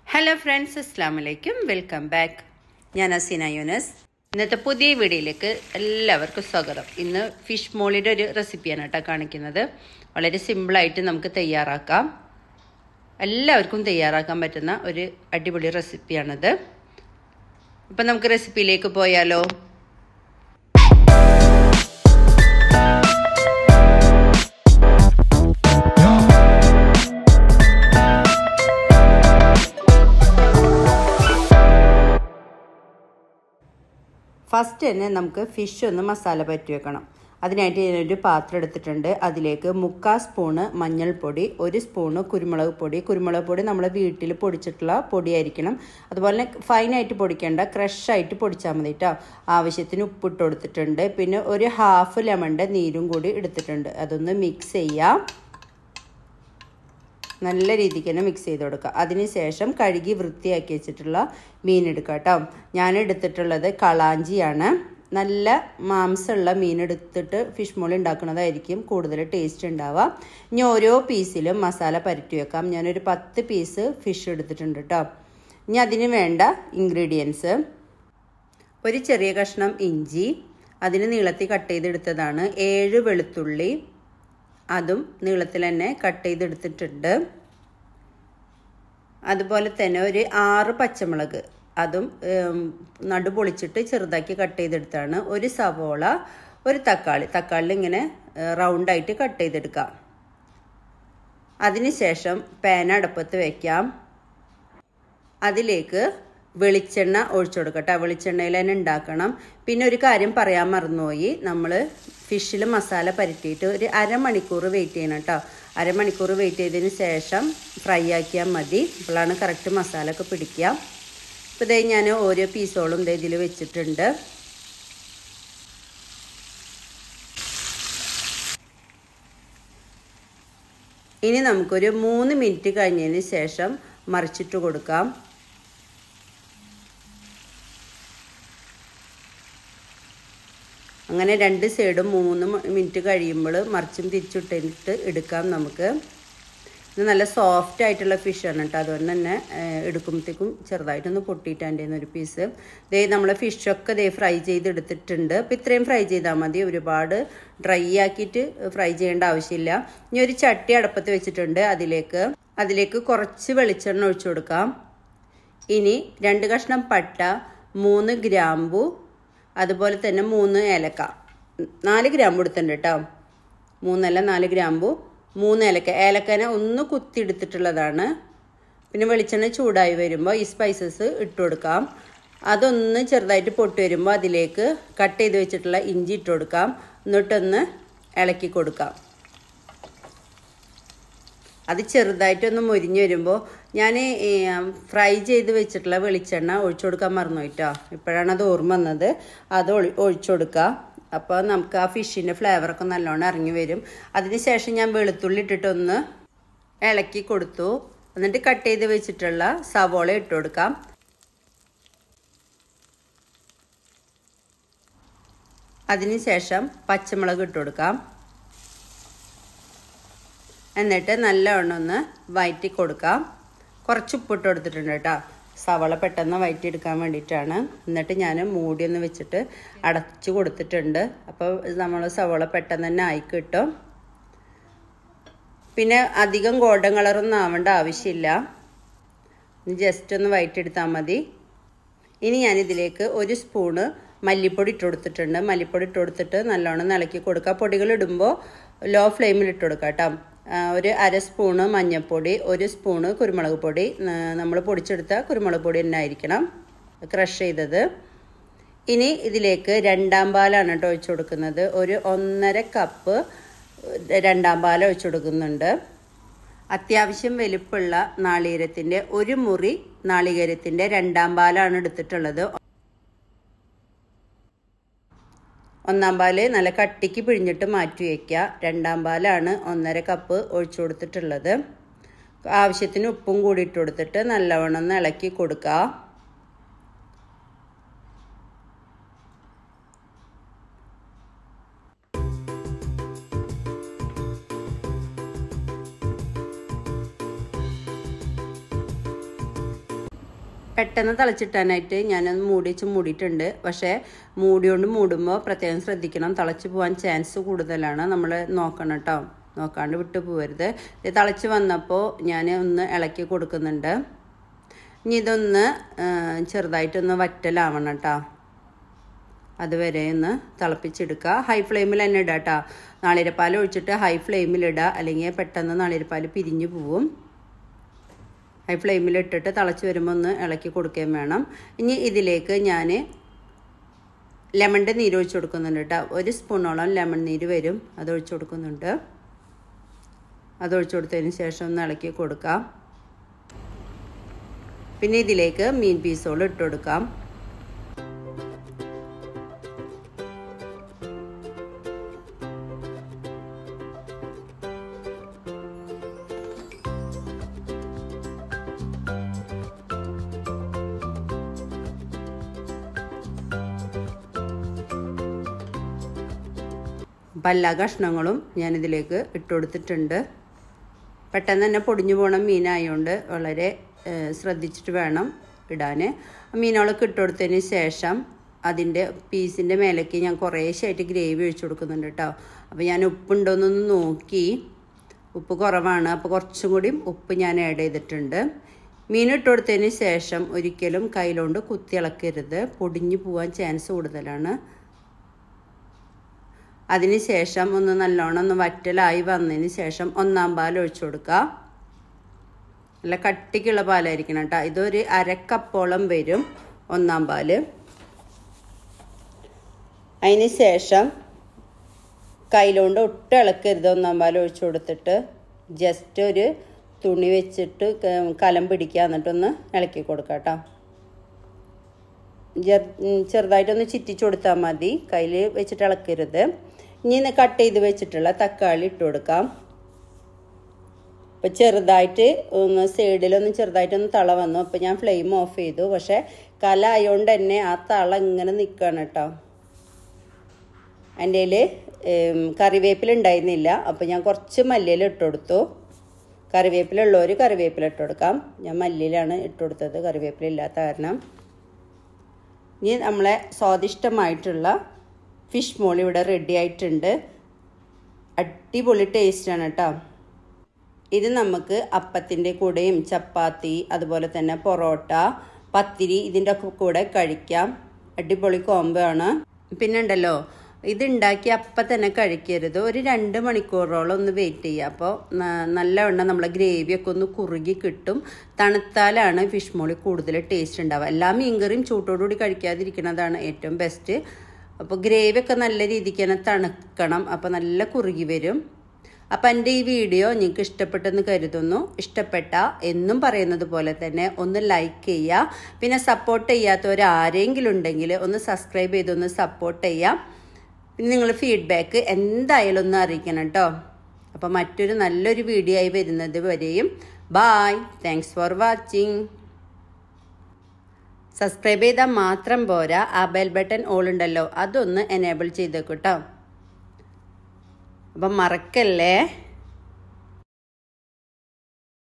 hello friends അസ്സാം വലൈക്കും welcome back ഞാൻ അസീന യൂനസ് ഇന്നത്തെ പുതിയ വീഡിയോയിലേക്ക് എല്ലാവർക്കും സ്വാഗതം ഇന്ന് ഫിഷ് മോളിയുടെ ഒരു റെസിപ്പിയാണ് കേട്ടോ കാണിക്കുന്നത് വളരെ സിമ്പിളായിട്ട് നമുക്ക് തയ്യാറാക്കാം എല്ലാവർക്കും തയ്യാറാക്കാൻ പറ്റുന്ന ഒരു അടിപൊളി റെസിപ്പിയാണിത് അപ്പം നമുക്ക് റെസിപ്പിയിലേക്ക് പോയാലോ ഫസ്റ്റ് തന്നെ നമുക്ക് ഫിഷ് ഒന്ന് മസാല പറ്റി വെക്കണം അതിനായിട്ട് ഞാനൊരു പാത്രം എടുത്തിട്ടുണ്ട് അതിലേക്ക് മുക്കാൽ സ്പൂണ് മഞ്ഞൾപ്പൊടി ഒരു സ്പൂണ് കുരുമുളക് പൊടി കുരുമുളക് പൊടി നമ്മൾ വീട്ടിൽ പൊടിച്ചിട്ടുള്ള പൊടിയായിരിക്കണം അതുപോലെ ഫൈനായിട്ട് പൊടിക്കേണ്ട ക്രഷായിട്ട് പൊടിച്ചാൽ മതി കേട്ടോ ആവശ്യത്തിന് ഉപ്പിട്ട് കൊടുത്തിട്ടുണ്ട് പിന്നെ ഒരു ഹാഫ് ലെമണിൻ്റെ നീരും കൂടി എടുത്തിട്ടുണ്ട് അതൊന്ന് മിക്സ് ചെയ്യാം നല്ല രീതിക്ക് തന്നെ മിക്സ് ചെയ്ത് കൊടുക്കുക അതിനുശേഷം കഴുകി വൃത്തിയാക്കി വെച്ചിട്ടുള്ള മീൻ എടുക്കുക കേട്ടോ ഞാൻ എടുത്തിട്ടുള്ളത് കളാഞ്ചിയാണ് നല്ല മാംസമുള്ള മീൻ എടുത്തിട്ട് ഫിഷ് മോളി ഉണ്ടാക്കുന്നതായിരിക്കും കൂടുതൽ ടേസ്റ്റ് ഉണ്ടാവുക ഇനി ഓരോ പീസിലും മസാല പരട്ടി വെക്കാം ഞാനൊരു പത്ത് പീസ് ഫിഷ് എടുത്തിട്ടുണ്ട് കേട്ടോ ഇനി അതിന് വേണ്ട ഇൻഗ്രീഡിയൻസ് ഒരു ചെറിയ കഷ്ണം ഇഞ്ചി അതിന് നീളത്തിൽ കട്ട് ചെയ്തെടുത്തതാണ് ഏഴ് വെളുത്തുള്ളി അതും നീളത്തിൽ തന്നെ കട്ട് ചെയ്തെടുത്തിട്ടുണ്ട് അതുപോലെ തന്നെ ഒരു ആറ് പച്ചമുളക് അതും നടു പൊളിച്ചിട്ട് ചെറുതാക്കി കട്ട് ചെയ്തെടുത്താണ് ഒരു സവോള ഒരു തക്കാളി തക്കാളി ഇങ്ങനെ റൗണ്ടായിട്ട് കട്ട് ചെയ്തെടുക്കാം അതിനുശേഷം പാൻ അടുപ്പത്ത് വയ്ക്കാം അതിലേക്ക് വെളിച്ചെണ്ണ ഒഴിച്ചു കൊടുക്കട്ടെ വെളിച്ചെണ്ണയിൽ തന്നെ ഉണ്ടാക്കണം പിന്നെ ഒരു കാര്യം പറയാൻ മറന്നുപോയി നമ്മൾ ഫിഷിൽ മസാല പരട്ടിയിട്ട് ഒരു അരമണിക്കൂർ വെയിറ്റ് ചെയ്യണം കേട്ടോ അരമണിക്കൂർ വെയിറ്റ് ചെയ്തതിന് ശേഷം ഫ്രൈ ആക്കിയാൽ മതി അപ്പോഴാണ് കറക്റ്റ് മസാല ഒക്കെ പിടിക്കുക ഇപ്പോൾ ഇതേ ഞാൻ ഓരോ പീസോളും ഇതേ ഇതിൽ വെച്ചിട്ടുണ്ട് ഇനി നമുക്കൊരു മൂന്ന് മിനിറ്റ് കഴിഞ്ഞതിന് ശേഷം മറിച്ചിട്ട് കൊടുക്കാം അങ്ങനെ രണ്ട് സൈഡും മൂന്ന് മിനിറ്റ് കഴിയുമ്പോൾ മറിച്ചും തിരിച്ചിട്ടിട്ട് എടുക്കാം നമുക്ക് ഇത് നല്ല സോഫ്റ്റ് ആയിട്ടുള്ള ഫിഷാണ് കേട്ടോ അതുകൊണ്ട് തന്നെ എടുക്കുമ്പോഴത്തേക്കും ചെറുതായിട്ടൊന്ന് പൊട്ടിയിട്ട് എൻ്റെ ഒരു പീസ് ദേ നമ്മളെ ഫിഷൊക്കെ ദേ ഫ്രൈ ചെയ്തെടുത്തിട്ടുണ്ട് അപ്പോൾ ഇത്രയും ഫ്രൈ ചെയ്താൽ മതി ഒരുപാട് ഡ്രൈ ആക്കിയിട്ട് ഫ്രൈ ചെയ്യേണ്ട ആവശ്യമില്ല ഇനി ഒരു ചട്ടി അടപ്പത്ത് വെച്ചിട്ടുണ്ട് അതിലേക്ക് അതിലേക്ക് കുറച്ച് വെളിച്ചെണ്ണ ഒഴിച്ചു കൊടുക്കാം ഇനി രണ്ട് കഷ്ണം പട്ട മൂന്ന് ഗ്രാമ്പു അതുപോലെ തന്നെ മൂന്ന് ഏലക്ക നാല് ഗ്രാമ്പു എടുത്തിട്ടുണ്ട് കേട്ടോ മൂന്നല്ല നാല് ഗ്രാമ്പു മൂന്ന് ഏലക്ക ഏലക്കനെ ഒന്ന് കുത്തിയെടുത്തിട്ടുള്ളതാണ് പിന്നെ വെളിച്ചെണ്ണ ചൂടായി വരുമ്പോൾ ഈ സ്പൈസസ് ഇട്ട് കൊടുക്കാം അതൊന്ന് ചെറുതായിട്ട് പൊട്ടി വരുമ്പോൾ അതിലേക്ക് കട്ട് ചെയ്ത് വെച്ചിട്ടുള്ള ഇഞ്ചി ഇട്ട് കൊടുക്കാം എന്നിട്ടൊന്ന് ഇളക്കി കൊടുക്കാം അത് ചെറുതായിട്ടൊന്ന് മുരിഞ്ഞ് വരുമ്പോൾ ഞാൻ ഫ്രൈ ചെയ്ത് വെച്ചിട്ടുള്ള വെളിച്ചെണ്ണ ഒഴിച്ചു കൊടുക്കാൻ മറന്നു കേട്ടോ ഇപ്പോഴാണ് അത് ഓർമ്മ വന്നത് അത് ഒഴിച്ചു കൊടുക്കുക അപ്പോൾ നമുക്ക് ആ ഫിഷിൻ്റെ ഫ്ലേവറൊക്കെ നല്ലോണം ഇറങ്ങി വരും അതിനുശേഷം ഞാൻ വെളുത്തുള്ളി ഇട്ടിട്ടൊന്ന് ഇളക്കി കൊടുത്തു എന്നിട്ട് കട്ട് ചെയ്ത് വെച്ചിട്ടുള്ള സവോള ഇട്ട് കൊടുക്കാം അതിനുശേഷം പച്ചമുളക് ഇട്ട് കൊടുക്കാം എന്നിട്ട് നല്ലവണ്ണം ഒന്ന് വയറ്റി കൊടുക്കാം കുറച്ച് ഉപ്പിട്ട് കൊടുത്തിട്ടുണ്ട് കേട്ടോ സവള പെട്ടെന്ന് വയറ്റിയെടുക്കാൻ വേണ്ടിയിട്ടാണ് എന്നിട്ട് ഞാൻ മൂടി ഒന്ന് വെച്ചിട്ട് അടച്ചു കൊടുത്തിട്ടുണ്ട് അപ്പോൾ നമ്മൾ സവള പെട്ടെന്ന് തന്നെ ആയി കിട്ടും പിന്നെ അധികം ഗോൾഡൻ കളറൊന്നും ആവേണ്ട ആവശ്യമില്ല ജസ്റ്റ് ഒന്ന് വയറ്റിയെടുത്താൽ മതി ഇനി ഞാനിതിലേക്ക് ഒരു സ്പൂണ് മല്ലിപ്പൊടി ഇട്ട് കൊടുത്തിട്ടുണ്ട് മല്ലിപ്പൊടി ഇട്ട് കൊടുത്തിട്ട് നല്ലോണം ഇളക്കി കൊടുക്കുക പൊടികൾ ഇടുമ്പോൾ ലോ ഫ്ലെയിമിൽ ഇട്ട് കൊടുക്കുക കേട്ടോ ഒരു അര സ്പൂണ് മഞ്ഞൾപ്പൊടി ഒരു സ്പൂണ് കുരുമുളക് പൊടി നമ്മൾ പൊടിച്ചെടുത്ത കുരുമുളക് പൊടി തന്നെ ആയിരിക്കണം ക്രഷ് ചെയ്തത് ഇനി ഇതിലേക്ക് രണ്ടാം പാലാണ് കേട്ടോ ഒഴിച്ചു കൊടുക്കുന്നത് ഒരു ഒന്നര കപ്പ് രണ്ടാം പാൽ ഒഴിച്ചു കൊടുക്കുന്നുണ്ട് അത്യാവശ്യം വലിപ്പമുള്ള നാളികേരത്തിൻ്റെ ഒരു മുറി നാളികേരത്തിൻ്റെ രണ്ടാം പാലാണ് എടുത്തിട്ടുള്ളത് ഒന്നാം പാല് നല്ല കട്ടിക്ക് പിഴിഞ്ഞിട്ട് മാറ്റി വയ്ക്കുക രണ്ടാം പാലാണ് ഒന്നര കപ്പ് ഒഴിച്ചു കൊടുത്തിട്ടുള്ളത് ആവശ്യത്തിന് ഉപ്പും കൂടി ഇട്ട് കൊടുത്തിട്ട് നല്ലവണ്ണം ഒന്ന് ഇളക്കി കൊടുക്കുക പെട്ടെന്ന് തിളച്ചിട്ടാനായിട്ട് ഞാനൊന്ന് മൂടി വെച്ച് മൂടിയിട്ടുണ്ട് പക്ഷേ മൂടിയോണ്ട് മൂടുമ്പോൾ പ്രത്യേകം ശ്രദ്ധിക്കണം തിളച്ച് പോകാൻ ചാൻസ് കൂടുതലാണ് നമ്മൾ നോക്കണം കേട്ടോ നോക്കാണ്ട് വിട്ടു പോകരുത് ഇത് തിളച്ച് വന്നപ്പോൾ ഞാൻ ഒന്ന് ഇളക്കി കൊടുക്കുന്നുണ്ട് ഇനി ഇതൊന്ന് ചെറുതായിട്ടൊന്ന് വറ്റലാവണം കേട്ടോ അതുവരെ ഒന്ന് തിളപ്പിച്ചെടുക്കുക ഹൈ ഫ്ലെയിമിൽ തന്നെ ഇടുക കേട്ടോ നാളിരപ്പാൽ ഒഴിച്ചിട്ട് ഹൈ ഫ്ലെയിമിൽ ഇടുക അല്ലെങ്കിൽ പെട്ടെന്ന് നാളിരപ്പാൽ പിരിഞ്ഞു പോവും ഹൈ ഫ്ലെയിമിൽ ഇട്ടിട്ട് തിളച്ച് വരുമ്പോൾ ഒന്ന് ഇളക്കി കൊടുക്കുകയും വേണം ഇനി ഇതിലേക്ക് ഞാൻ ലെമണിൻ്റെ നീര് ഒഴിച്ച് കൊടുക്കുന്നുണ്ട് കേട്ടോ ഒരു സ്പൂണോളം ലെമൺ നീര് വരും അത് ഒഴിച്ച് കൊടുക്കുന്നുണ്ട് അത് ഒഴിച്ച് കൊടുത്തതിന് ശേഷം ഒന്ന് ഇളക്കി കൊടുക്കാം പിന്നെ ഇതിലേക്ക് മീൻ പീസുകൾ ഇട്ട് കൊടുക്കാം അപ്പം എല്ലാ കഷ്ണങ്ങളും ഞാനിതിലേക്ക് ഇട്ട് കൊടുത്തിട്ടുണ്ട് പെട്ടെന്ന് തന്നെ പൊടിഞ്ഞു പോണ മീനായതുകൊണ്ട് വളരെ ശ്രദ്ധിച്ചിട്ട് വേണം ഇടാൻ മീനുകളൊക്കെ ഇട്ട് കൊടുത്തതിന് ശേഷം അതിൻ്റെ പീസിൻ്റെ മേലേക്ക് ഞാൻ കുറേശ്ശായിട്ട് ഗ്രേവി ഒഴിച്ചു കൊടുക്കുന്നുണ്ട് കേട്ടോ അപ്പോൾ ഞാൻ ഉപ്പുണ്ടോയെന്നൊന്ന് നോക്കി ഉപ്പ് കുറവാണ് അപ്പോൾ കുറച്ചും കൂടി ഉപ്പ് ഞാൻ ആഡ് ചെയ്തിട്ടുണ്ട് മീൻ ഇട്ട് കൊടുത്തതിന് ശേഷം ഒരിക്കലും കയ്യിലോണ്ട് കുത്തി ഇളക്കരുത് പൊടിഞ്ഞു പോകാൻ ചാൻസ് കൂടുതലാണ് അതിന് ശേഷം ഒന്ന് നല്ലോണം ഒന്ന് വറ്റലായി വന്നതിന് ശേഷം ഒന്നാം പാൽ ഒഴിച്ചു കൊടുക്കുക നല്ല കട്ടിക്കുള്ള പാലായിരിക്കണം കേട്ടോ ഇതൊരു അരക്കപ്പോളം വരും ഒന്നാം പാൽ അതിന് ശേഷം കയ്യിലോണ്ട് ഒട്ടും ഇളക്കരുത് ഒന്നാം പാൽ ഒഴിച്ചു കൊടുത്തിട്ട് ജസ്റ്റ് ഒരു തുണി വെച്ചിട്ട് കലം പിടിക്കുക എന്നിട്ടൊന്ന് ഇളക്കി കൊടുക്കാം കേട്ടോ ചെറുതായിട്ടൊന്ന് ചിറ്റിച്ചു കൊടുത്താൽ മതി കയ്യിൽ വെച്ചിട്ട് ഇളക്കരുത് ഇനി കട്ട് ചെയ്ത് വെച്ചിട്ടുള്ള തക്കാളി ഇട്ട് കൊടുക്കാം ഇപ്പം ചെറുതായിട്ട് ഒന്ന് സൈഡിലൊന്ന് ചെറുതായിട്ടൊന്ന് തള വന്നു അപ്പം ഞാൻ ഫ്ലെയിം ഓഫ് ചെയ്തു പക്ഷേ കല ആയതുകൊണ്ട് തന്നെ ആ തള ഇങ്ങനെ നിൽക്കുകയാണ് കേട്ടോ എൻ്റെ കറിവേപ്പില ഉണ്ടായിരുന്നില്ല അപ്പോൾ ഞാൻ കുറച്ച് മല്ലിയില ഇട്ട് കൊടുത്തു കറിവേപ്പില ഉള്ളവർ കറിവേപ്പില ഇട്ട് കൊടുക്കാം ഞാൻ മല്ലിയിലാണ് ഇട്ട് കൊടുത്തത് കറിവേപ്പില ഇല്ലാത്ത കാരണം ഇനി നമ്മളെ സ്വാദിഷ്ടമായിട്ടുള്ള ഫിഷ് മോൾ ഇവിടെ റെഡി ആയിട്ടുണ്ട് അടിപൊളി ടേസ്റ്റാണ് കേട്ടോ ഇത് നമുക്ക് അപ്പത്തിൻ്റെ കൂടെയും ചപ്പാത്തി അതുപോലെ തന്നെ പൊറോട്ട പത്തിരി ഇതിൻ്റെ ഒക്കെ കൂടെ കഴിക്കാം അടിപൊളി കോംബോ ആണ് പിന്നെ ഉണ്ടല്ലോ ഇത് ഉണ്ടാക്കി അപ്പം തന്നെ കഴിക്കരുത് ഒരു രണ്ട് മണിക്കൂറോളം ഒന്ന് വെയിറ്റ് ചെയ്യുക അപ്പോൾ നല്ലവണ്ണം നമ്മളെ ഗ്രേവിയൊക്കെ ഒന്ന് കുറുകി കിട്ടും തണുത്താലാണ് ഫിഷ് മോളി കൂടുതൽ ടേസ്റ്റ് ഉണ്ടാവുക എല്ലാ മീൻകറിയും ചൂട്ടോടുകൂടി കഴിക്കാതിരിക്കുന്നതാണ് ഏറ്റവും ബെസ്റ്റ് അപ്പോൾ ഗ്രേവിയൊക്കെ നല്ല രീതിക്ക് തന്നെ തണുക്കണം അപ്പോൾ നല്ല കുറുകി വരും അപ്പം എൻ്റെ ഈ വീഡിയോ നിങ്ങൾക്ക് ഇഷ്ടപ്പെട്ടെന്ന് കരുതുന്നു ഇഷ്ടപ്പെട്ട എന്നും പറയുന്നത് പോലെ തന്നെ ഒന്ന് ലൈക്ക് ചെയ്യുക പിന്നെ സപ്പോർട്ട് ചെയ്യാത്തവർ ആരെങ്കിലും ഉണ്ടെങ്കിൽ ഒന്ന് സബ്സ്ക്രൈബ് ചെയ്തൊന്ന് സപ്പോർട്ട് ചെയ്യാം പിന്നെ നിങ്ങൾ ഫീഡ്ബാക്ക് എന്തായാലും ഒന്ന് അറിയിക്കണം കേട്ടോ അപ്പോൾ മറ്റൊരു നല്ലൊരു വീഡിയോ ആയി വരുന്നത് വരെയും bye thanks for watching subscribe ചെയ്താൽ മാത്രം പോരാ ആ ബെൽ ബട്ടൺ ഓൾ ഉണ്ടല്ലോ അതൊന്ന് എനേബിൾ ചെയ്തേക്കൂട്ടോ അപ്പം മറക്കല്ലേ